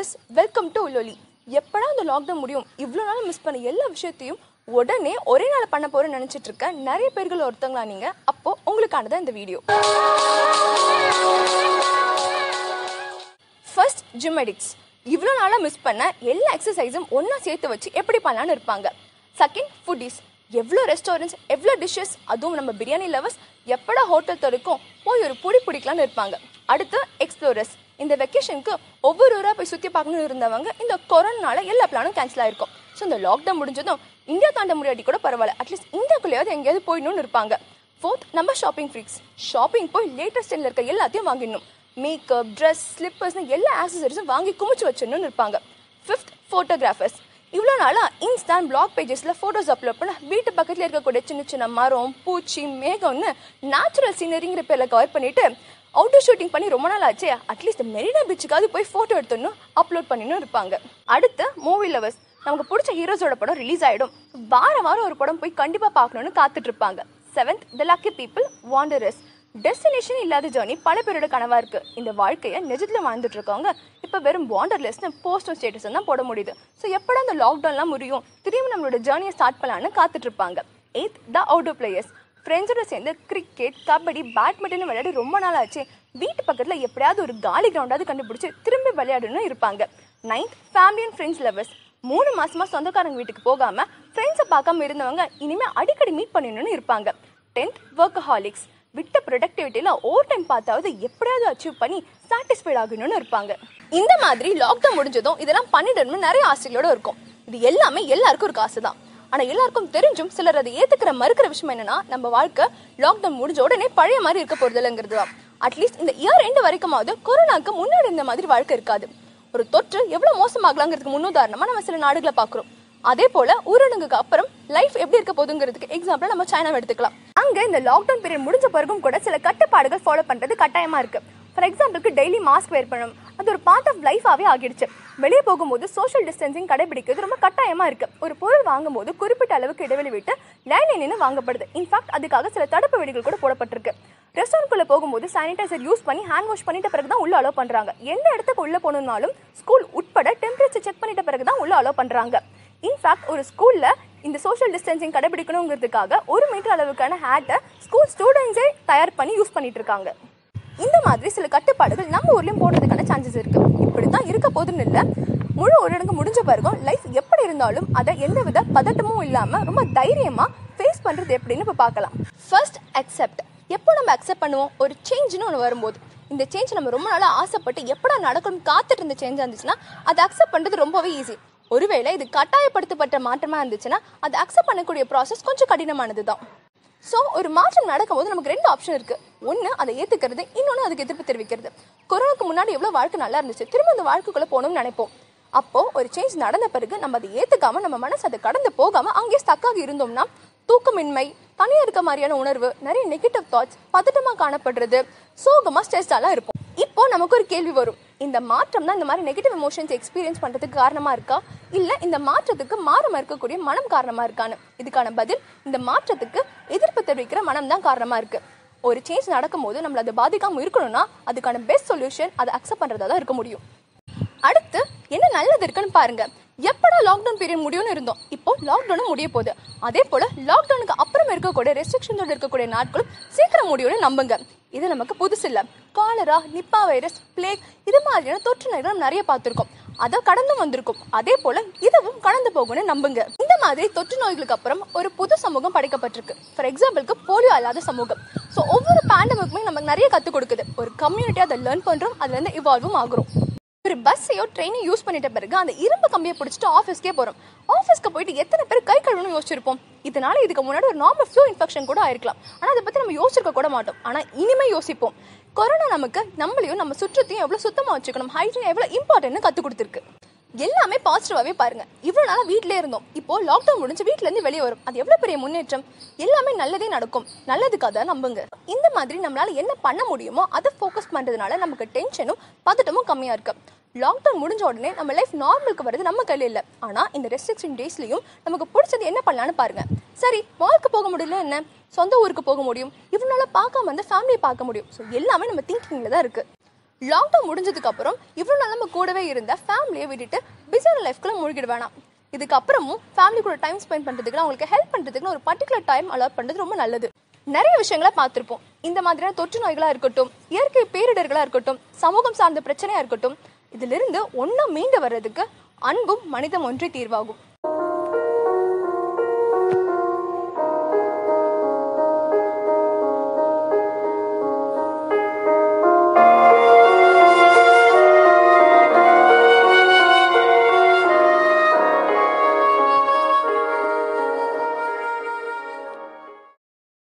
viewers welcome to உலொலி எப்படா இந்த lockdown முடியும் இவ்வளோ நாள் மிஸ் பண்ண எல்லா விஷயத்தையும் உடனே ஒரே நாள் பண்ண போறேன்னு நினைச்சிட்டு இருக்க நிறைய பேர்கள் ஒருத்தங்களா நீங்க அப்போ உங்களுக்கானதான் இந்த வீடியோ ஃபர்ஸ்ட் ஜிம் எடிக்ஸ் இவ்வளோ நாளாக மிஸ் பண்ண எல்லா எக்ஸசைஸும் ஒன்றா சேர்த்து வச்சு எப்படி பண்ணலான்னு இருப்பாங்க செகண்ட் ஃபுட்டீஸ் எவ்வளோ ரெஸ்டாரண்ட்ஸ் எவ்வளோ டிஷ்ஷஸ் அதுவும் நம்ம பிரியாணி லவர்ஸ் எப்படா ஹோட்டல் திறக்கும் போய் ஒரு புடி பிடிக்கலான்னு இருப்பாங்க அடுத்து எக்ஸ்ப்ளோரர்ஸ் இந்த வெக்கேஷனுக்கு ஒவ்வொரு ஊராக போய் சுற்றி பார்க்கணும்னு இருந்தவங்க இந்த கொரோனால எல்லா பிளானும் கேன்சல் ஆயிருக்கும் ஸோ இந்த லாக்டவுன் முடிஞ்சதும் இந்தியா தாண்ட முடியாட்டி கூட பரவாயில்ல அட்லீஸ்ட் இந்தியாக்குள்ளேயாவது எங்கேயாவது போயிடணும்னு இருப்பாங்க ஃபோர்த் நம்ம ஷாப்பிங் ஃப்ரீக்ஸ் ஷாப்பிங் போய் லேட்டஸ்ட் ட்ரெண்டில் இருக்க எல்லாத்தையும் வாங்கிடணும் மேக்கப் ட்ரெஸ் ஸ்லிப்பர்ஸ்னு எல்லா ஆக்சசரிஸும் வாங்கி குமிச்சு வச்சிடணும்னு இருப்பாங்க ஃபிஃப்த் ஃபோட்டோகிராஃபர்ஸ் இவ்வளோ நாளாக இன்ஸ்டா பிளாக் பேஜஸில் ஃபோட்டோஸ் அப்லோட் பண்ண வீட்டு பக்கத்தில் இருக்கக்கூடிய சின்ன சின்ன மரம் பூச்சி மேகம்னு நேச்சுரல் சீனரிங்கிற பேரில் கவர் பண்ணிட்டு அவுட்டர் ஷூட்டிங் பண்ணி ரொம்ப நாள் ஆச்சு அட்லீஸ்ட் மெரினா பீச்சுக்காவது போய் ஃபோட்டோ எடுத்துடணும் அப்லோட் பண்ணின்னு இருப்பாங்க அடுத்து மூவி லவர்ஸ் நமக்கு பிடிச்ச ஹீரோஸோட படம் ரிலீஸ் ஆகிடும் வாரம் வாரம் ஒரு படம் போய் கண்டிப்பாக பார்க்கணுன்னு காத்துட்டு இருப்பாங்க seventh the lucky people wanderers destination இல்லாத ஜேர்னி பல பேரோட கனவா இருக்கு இந்த வாழ்க்கையை நிஜத்துல வாழ்ந்துட்டு இருக்கவங்க இப்போ வெறும் வாண்டர்லெஸ்னு போஸ்டும் ஸ்டேட்டஸ் தான் போட முடியுது ஸோ எப்படா இந்த லாக்டவுன்லாம் முடியும் திரும்பி நம்மளோட ஜேர்னியை ஸ்டார்ட் பண்ணலான்னு காத்துட்டு இருப்பாங்க எய்த் த அவுட்டோர் பிளேயர்ஸ் ஃப்ரெண்ட்ஸோட சேர்ந்து கிரிக்கெட் கபடி பேட்மிண்டன் விளையாடி ரொம்ப நாள் ஆச்சு வீட்டு பக்கத்தில் எப்படியாவது ஒரு காலி கிரவுண்டாவது கண்டுபிடிச்சு திரும்பி விளையாடணும்னு இருப்பாங்க ninth family and friends lovers மூணு மாசமா சொந்தக்காரங்க வீட்டுக்கு போகாம ஃப்ரெண்ட்ஸை பார்க்காம இருந்தவங்க இனிமே அடிக்கடி மீட் பண்ணணும்னு இருப்பாங்க டென்த் ஒர்க் ஹாலிக்ஸ் விட்ட ப்ரொடக்டிவிட்டியில் ஓவர் டைம் பார்த்தாவது எப்படியாவது அச்சீவ் பண்ணி சாட்டிஸ்ஃபைட் ஆகணும்னு இருப்பாங்க இந்த மாதிரி லாக்டவுன் முடிஞ்சதும் இதெல்லாம் பண்ணிடணும்னு நிறைய ஆசைகளோட இருக்கும் இது எல்லாமே எல்லாருக்கும் ஒரு காசு தான் ஆனால் எல்லாருக்கும் தெரிஞ்சும் சிலர் அதை ஏற்றுக்கிற மறுக்கிற விஷயம் என்னன்னா நம்ம வாழ்க்கை லாக்டவுன் முடிஞ்ச உடனே பழைய மாதிரி இருக்க போறதில்லைங்கிறது தான் அட்லீஸ்ட் இந்த இயர் ரெண்டு வரைக்குமாவது கொரோனாக்கு முன்னாடி இந்த மாதிரி வாழ்க்கை இருக்காது ஒரு தொற்று எவ்வளவு மோசமாகலாங்கிறதுக்கு முன்னுதாரணமா நம்ம சில நாடுகளை பார்க்குறோம் அதே போல ஊரடங்குக்கு அப்புறம் லைஃப் எப்படி இருக்க போகுதுங்கிறதுக்கு எக்ஸாம்பிள் நம்ம சைனாவை எடுத்துக்கலாம் அங்க இந்த லாக்டவுன் பீரியட் முடிஞ்ச பிறகும் கூட சில கட்டுப்பாடுகள் ஃபாலோ பண்றது கட்டாயமா இருக்கு ஃபார் எக்ஸாம்பிளுக்கு டெய்லி மாஸ்க் வேர் பண்ணணும் அது ஒரு பார்ட் ஆஃப் லைஃபாவே ஆகிடுச்சு வெளியே போகும்போது சோஷியல் டிஸ்டன்சிங் கடைபிடிக்கிறது ரொம்ப கட்டாயமா இருக்கு ஒரு பொருள் வாங்கும்போது குறிப்பிட்ட அளவுக்கு இடைவெளி விட்டு லைன் நின்று வாங்கப்படுது இன்ஃபேக்ட் அதுக்காக சில தடுப்பு வெடிகள் கூட போடப்பட்டிருக்கு ரெஸ்டாரண்ட்குள்ள போகும்போது சானிடைசர் யூஸ் பண்ணி ஹேண்ட் வாஷ் பண்ணிட்ட பிறகு தான் உள்ள அலோவ் பண்றாங்க எந்த இடத்துக்கு உள்ள போகணும்னாலும் ஸ்கூல் உட்பட டெம்பரேச்சர் செக் பண்ணிட்ட பிறகு தான் உள்ள அலோவ் பண்றாங்க இன்ஃபேக்ட் ஒரு ஸ்கூல்ல இந்த சோஷியல் டிஸ்டன்சிங் கடைபிடிக்கணுங்கிறதுக்காக ஒரு மீட்டர் அளவுக்கான ஹேட்டை ஸ்கூல் ஸ்டூடெண்ட்ஸே தயார் பண்ணி யூஸ் பண்ணிட்டு இருக்காங்க இந்த மாதிரி சில கட்டுப்பாடுகள் நம்ம ஊர்லயும் போடுறதுக்கான சான்சஸ் இருக்கு இப்படித்தான் இருக்க போதுன்னு இல்லை முழு ஊரடங்கு முடிஞ்ச பிறகும் லைஃப் எப்படி இருந்தாலும் அதை எந்தவித பதட்டமும் இல்லாம ரொம்ப தைரியமா ஃபேஸ் பண்றது எப்படின்னு இப்போ பார்க்கலாம் ஃபர்ஸ்ட் அக்செப்ட் எப்போ நம்ம அக்செப்ட் பண்ணுவோம் ஒரு சேஞ்ச்னு ஒன்று வரும்போது இந்த சேஞ்ச் நம்ம ரொம்ப நாளாக ஆசைப்பட்டு எப்படா நடக்கணும்னு காத்துட்டு இருந்த சேஞ்ச் இருந்துச்சுன்னா அதை அக்செப்ட் பண்ணுறது ரொம்பவே ஈஸி ஒருவேளை இது கட்டாயப்படுத்தப்பட்ட மாற்றமா இருந்துச்சுன்னா அதை அக்செப்ட் பண்ணக்கூடிய ப்ராசஸ் கொஞ்சம் கடினமானது தான் ஸோ ஒரு மாற்றம் நடக்கும்போது நமக்கு ரெண்டு ஆப்ஷன் இருக்கு ஒன்று அதை ஏற்றுக்கிறது இன்னொன்று அதுக்கு எதிர்ப்பு தெரிவிக்கிறது கொரோனாக்கு முன்னாடி எவ்வளோ வாழ்க்கை நல்லா இருந்துச்சு திரும்ப அந்த வாழ்க்கைக்குள்ளே போகணும்னு நினைப்போம் அப்போ ஒரு சேஞ்ச் நடந்த பிறகு நம்ம அதை ஏற்றுக்காம நம்ம மனசு அதை கடந்து போகாம அங்கேயே ஸ்டக்காக இருந்தோம்னா தூக்கமின்மை தனியா இருக்க மாதிரியான உணர்வு நிறைய நெகட்டிவ் தாட்ஸ் பதட்டமா காணப்படுறது சோகமா ஸ்ட்ரெஸ்டாலாம் இருப்போம் இப்போ நமக்கு ஒரு கேள்வி வரும் இந்த மாற்றம் தான் இந்த மாதிரி நெகட்டிவ் எமோஷன்ஸ் எக்ஸ்பீரியன்ஸ் பண்றதுக்கு காரணமா இருக்கா இல்ல இந்த மாற்றத்துக்கு மாறமா இருக்கக்கூடிய மனம் காரணமா இருக்கான்னு இதுக்கான பதில் இந்த மாற்றத்துக்கு எதிர்ப்பு தெரிவிக்கிற மனம் தான் காரணமா இருக்கு ஒரு சேஞ்ச் நடக்கும்போது நம்மள அதை பாதிக்காம இருக்கணும்னா அதுக்கான பெஸ்ட் சொல்யூஷன் அதை அக்செப்ட் பண்றதா தான் இருக்க முடியும் அடுத்து என்ன நல்லது இருக்குன்னு பாருங்க எப்படா லாக்டவுன் பீரியட் முடியும்னு இருந்தோம் இப்போ லாக்டவுனும் முடிய போகுது அதே போல லாக்டவுனுக்கு அப்புறம் இருக்கக்கூடிய ரெஸ்ட்ரிக்ஷன்ஸோட இருக்கக்கூடிய நாட்களும் சீக்கிரம் முடியும்னு நம்புங்க இது நமக்கு புதுசு இல்ல காலரா நிப்பா வைரஸ் பிளேக் இது மாதிரியான தொற்று நோய்கள் நம்ம நிறைய பார்த்திருக்கோம் அதை கடந்து வந்திருக்கும் அதே போல இதுவும் கடந்து போகும்னு நம்புங்க இந்த மாதிரி தொற்று நோய்களுக்கு அப்புறம் ஒரு புது சமூகம் படைக்கப்பட்டிருக்கு ஃபார் எக்ஸாம்பிளுக்கு போலியோ அல்லாத சமூகம் ஸோ ஒவ்வொரு பேண்டமிக்குமே நமக்கு நிறைய கற்றுக் கொடுக்குது ஒரு கம்யூனிட்டி அதை லேர்ன் பண்றோம் அதுல இருந்து இவால்வும் ஆகுறோம் ஒரு பஸ்ஸையோ ட்ரெயினையும் யூஸ் பண்ணிட்ட பிறகு அந்த இரும்பு கம்பியை பிடிச்சிட்டு ஆஃபீஸ்க்கே போகிறோம் ஆஃபீஸ்க்கு போயிட்டு எத்தனை பேர் கை கழுவணும்னு யோசிச்சிருப்போம் இதனால இதுக்கு முன்னாடி ஒரு நார்மல் ஃப்ளூ இன்ஃபெக்ஷன் கூட ஆயிருக்கலாம் ஆனால் அதை பற்றி நம்ம யோசிச்சிருக்க கூட மாட்டோம் ஆனால் இனிமே யோசிப்போம் கொரோனா நமக்கு நம்மளையும் நம்ம சுற்றத்தையும் எவ்வளோ சுத்தமாக வச்சுக்கணும் ஹைஜீன் எவ்வளோ இம்பார்ட்டன்ட்னு கற்றுக் கொடுத்துருக்கு எல்லாமே பாசிட்டிவாகவே பாருங்க இவ்வளோ நாளாக வீட்டிலே இருந்தோம் இப்போ லாக்டவுன் முடிஞ்சு வீட்டிலேருந்து வெளியே வரும் அது எவ்வளோ பெரிய முன்னேற்றம் எல்லாமே நல்லதே நடக்கும் நல்லதுக்காக தான் நம்புங்க இந்த மாதிரி நம்மளால என்ன பண்ண முடியுமோ அதை ஃபோக்கஸ் பண்ணுறதுனால நமக்கு டென்ஷனும் பதட்டமும் கம்மியாக இருக்கு லாக்டவுன் முடிஞ்ச உடனே நம்ம லைஃப் நார்மலுக்கு வருது நம்ம கையில் இல்லை ஆனால் இந்த ரெஸ்ட்ரிக்ஷன் டேஸ்லையும் நமக்கு பிடிச்சது என்ன பண்ணலான்னு பாருங்க சரி மால்க்கு போக முடியல என்ன சொந்த ஊருக்கு போக முடியும் இவ்வளோ நாளாக பார்க்காம வந்து ஃபேமிலியை பார்க்க முடியும் ஸோ எல்லாமே நம்ம திங்கிங்கில் தான் இருக்குது லாக்டவுன் முடிஞ்சதுக்கு அப்புறம் இவ்வளோ நாள் நம்ம கூடவே இருந்த ஃபேமிலியை விட்டுட்டு பிஸியான லைஃப்குள்ள மூழ்கிட வேணாம் இதுக்கப்புறமும் ஃபேமிலி கூட டைம் ஸ்பெண்ட் பண்ணுறதுக்கு அவங்களுக்கு ஹெல்ப் பண்ணுறதுக்கு ஒரு பர்டிகுலர் டைம் அலாட் பண்ணுறது ரொம்ப நல்லது நிறைய விஷயங்களை பார்த்துருப்போம் இந்த மாதிரியான தொற்று நோய்களாக இருக்கட்டும் இயற்கை பேரிடர்களாக இருக்கட்டும் சமூகம் சார்ந்த பிரச்சனையாக இருக்கட்டும் இதிலிருந்து ஒன்றா மீண்டு வர்றதுக்கு அன்பும் மனிதம் ஒன்றே தீர்வாகும்